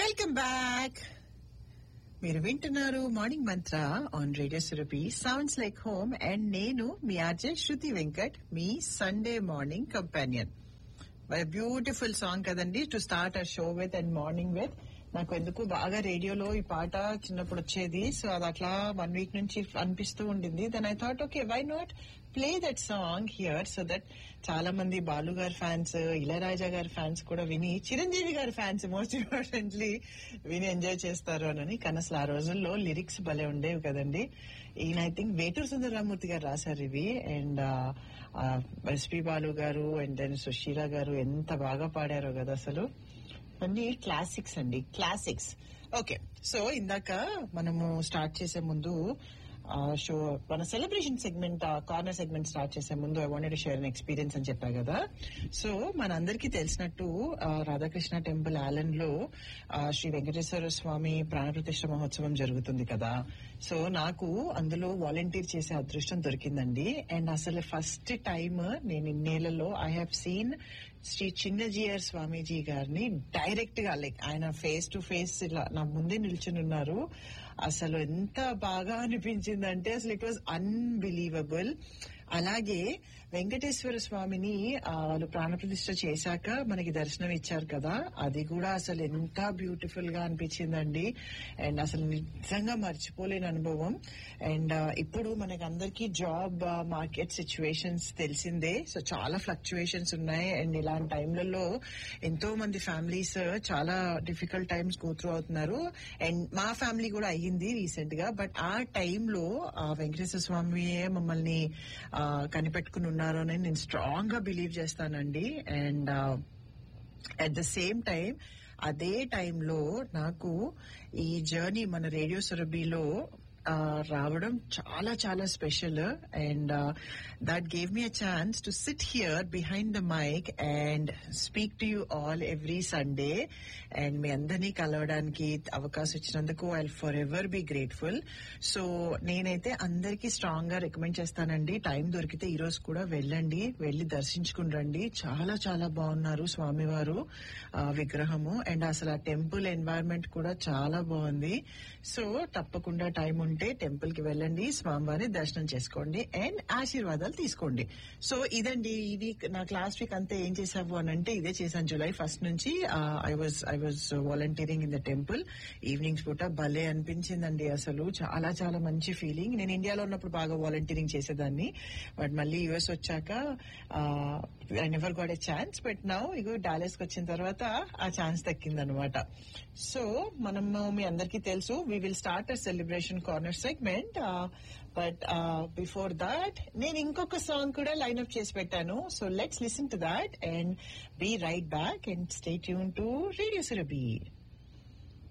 welcome back మీరు వింటున్నారు morning mantra on radio Surabhi sounds like home and నేను మీ ఆర్జే శృతి వెంకట్ మీ Sunday morning companion beautiful song కదండి to start a show with and morning with నాకు ఎందుకు బాగా రేడియోలో ఈ పాట చిన్నప్పుడు వచ్చేది సో అది అట్లా వన్ వీక్ నుంచి అనిపిస్తూ ఉండింది then I thought okay why not play that song here so that చాలా మంది బాలు గారి ఫ్యాన్స్ ఇళయరాజా గారి ఫ్యాన్స్ కూడా విని చిరంజీవి గారి ఫ్యాన్స్ మోస్ట్ ఇంపార్టెంట్లీ విని ఎంజాయ్ చేస్తారు అని కానీ అసలు ఆ రోజుల్లో లిరిక్స్ భలే ఉండేవి కదండి ఈయన ఐ థింక్ వేటూరు సుందరరామూర్తి గారు రాశారు ఇవి అండ్ ఎస్పి బాలు గారు అండ్ దెన్ సుశీల గారు ఎంత బాగా పాడారో కదా అసలు అన్ని క్లాసిక్స్ అండి క్లాసిక్స్ ఓకే సో ఇందాక మనము స్టార్ట్ చేసే ముందు షో మన celebration segment corner segment start చేసే ముందు I wanted share an experience అని చెప్పా కదా సో మన అందరికీ తెలిసినట్టు ఆ, రాధాకృష్ణ టెంపుల్ ఆలన్ లో ఆ, శ్రీ వెంకటేశ్వర స్వామి ప్రాణప్రతిష్ఠ మహోత్సవం జరుగుతుంది కదా సో నాకు అందులో వాలంటీర్ చేసే అదృష్టం దొరికిందండి అండ్ అసలు ఫస్ట్ టైం నేను ఇన్నేళ్లలో I have seen Shri Chinnajeeyar Swamiji గారిని డైరెక్ట్ గా లైక్ ఆయన ఫేస్ టు ఫేస్ ఇలా నా ముందే నిల్చుని ఉన్నారు అసలు ఎంత బాగా అనిపించిందంటే అసలు ఇట్ వాజ్ అన్బిలీవబుల్ అలాగే వెంకటేశ్వర స్వామిని ఆ, వాళ్ళు ప్రాణప్రతిష్ఠ చేశాక మనకి దర్శనం ఇచ్చారు కదా అది కూడా అసలు ఎంత బ్యూటిఫుల్ గా అనిపించిందండి అండ్ అసలు నిజంగా మర్చిపోలేని అనుభవం అండ్ ఇప్పుడు మనకి అందరికీ జాబ్ మార్కెట్ సిచ్యువేషన్స్ తెలిసిందే సో చాలా ఫ్లక్చుయేషన్స్ ఉన్నాయి అండ్ ఇలాంటి టైంలలో ఎంతో మంది ఫ్యామిలీస్ చాలా డిఫికల్ట్ టైమ్స్ గో త్రూ అవుతున్నారు అండ్ మా ఫ్యామిలీ కూడా అయ్యింది రీసెంట్ గా బట్ ఆ టైంలో వెంకటేశ్వర స్వామియే మమ్మల్ని ఆ, కనిపెట్టుకుని ఉన్నారు అని నేను స్ట్రాంగ్ గా బిలీవ్ చేస్తానండి and at the same time అదే టైంలో నాకు ఈ జర్నీ మన రేడియో సురభిలో ఆ, రావడం చాలా చాలా special and that gave me a chance to sit here behind the mike and speak to you all every Sunday and మీ అందరినీ కలవడానికి అవకాశం ఇచ్చినందుకు I forever be grateful so నేనైతే అందరికీ స్ట్రాంగ్ గా రికమెండ్ చేస్తానండి టైం దొరికితే ఈ రోజు కూడా వెళ్ళండి వెళ్ళి దర్శించుకుని రండి చాలా చాలా బాగున్నారు స్వామివారు ఆ, విగ్రహము అండ్ అసలు ఆ టెంపుల్ ఎన్వైరన్మెంట్ కూడా చాలా బాగుంది సో తప్పకుండా టైం ఉంటే టెంపుల్ కి వెళ్ళండి స్వామివారిని దర్శనం చేసుకోండి అండ్ ఆశీర్వాదాలు తీసుకోండి సో ఇదండి ఈ వీక్ నాకు లాస్ట్ వీక్ అంతా ఏం చేసావు అని అంటే ఇదే చేశాను జూలై ఫస్ట్ నుంచి I was I was volunteering in the temple evenings పూట భలే అనిపించిందండి అసలు చాలా చాలా మంచి ఫీలింగ్ నేను ఇండియాలో ఉన్నప్పుడు బాగా వాలంటీరింగ్ చేసేదాన్ని బట్ మళ్ళీ యుఎస్ వచ్చాక I never got a chance but now ఇగో డాలస్ కి వచ్చిన తర్వాత ఆ ఛాన్స్ దక్కిందనమాట సో మనము మీ అందరికీ తెలుసు we will start a celebration corner segment but before that నేను ఇంకొక సాంగ్ కూడా లైన్ అప్ చేసి పెట్టాను so let's listen to that and be right back and stay tune to radio సురబీ